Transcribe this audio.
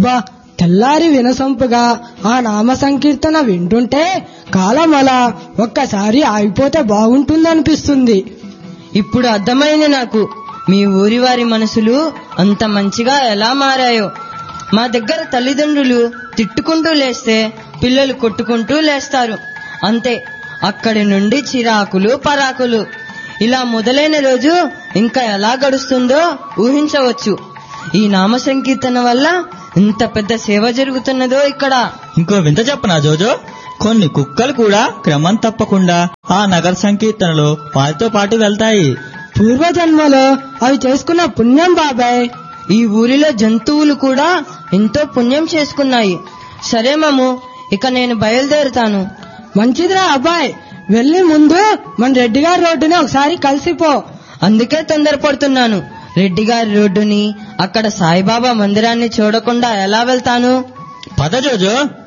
అబ్బా తెల్లారి వినసొంపుగా ఆ నామ సంకీర్తన వింటుంటే కాలం అలా ఒక్కసారి ఆగిపోతే బాగుంటుందనిపిస్తుంది ఇప్పుడు అర్థమైంది నాకు మీ ఊరి వారి మనసులు అంత మంచిగా ఎలా మారాయో మా దగ్గర తల్లిదండ్రులు తిట్టుకుంటూ లేస్తే పిల్లలు కొట్టుకుంటూ లేస్తారు అంతే అక్కడి నుండి చిరాకులు పరాకులు ఇలా మొదలైన రోజు ఇంకా ఎలా గడుస్తుందో ఊహించవచ్చు ఈ నామ సంకీర్తన వల్ల ఇంత పెద్ద సేవ జరుగుతున్నదో ఇక్కడ ఇంకో వింత చెప్పనా జోజో కొన్ని కుక్కలు కూడా క్రమం తప్పకుండా ఆ నగర సంకీర్తనలో వారితో పాటు వెళ్తాయి పూర్వజన్మలో అవి చేసుకున్న పుణ్యం బాబాయ్ ఈ ఊరిలో జంతువులు కూడా ఎంతో పుణ్యం చేసుకున్నాయి సరే మాము ఇక నేను బయలుదేరుతాను మంచిదిరా అబ్బాయ్ వెళ్ళి ముందు మన రెడ్డి గారి రోడ్డుని ఒకసారి కలిసిపో అందుకే తొందరపడుతున్నాను రెడ్డి గారి రోడ్డుని అక్కడ సాయిబాబా మందిరాన్ని చూడకుండా ఎలా వెళ్తాను పద జోజో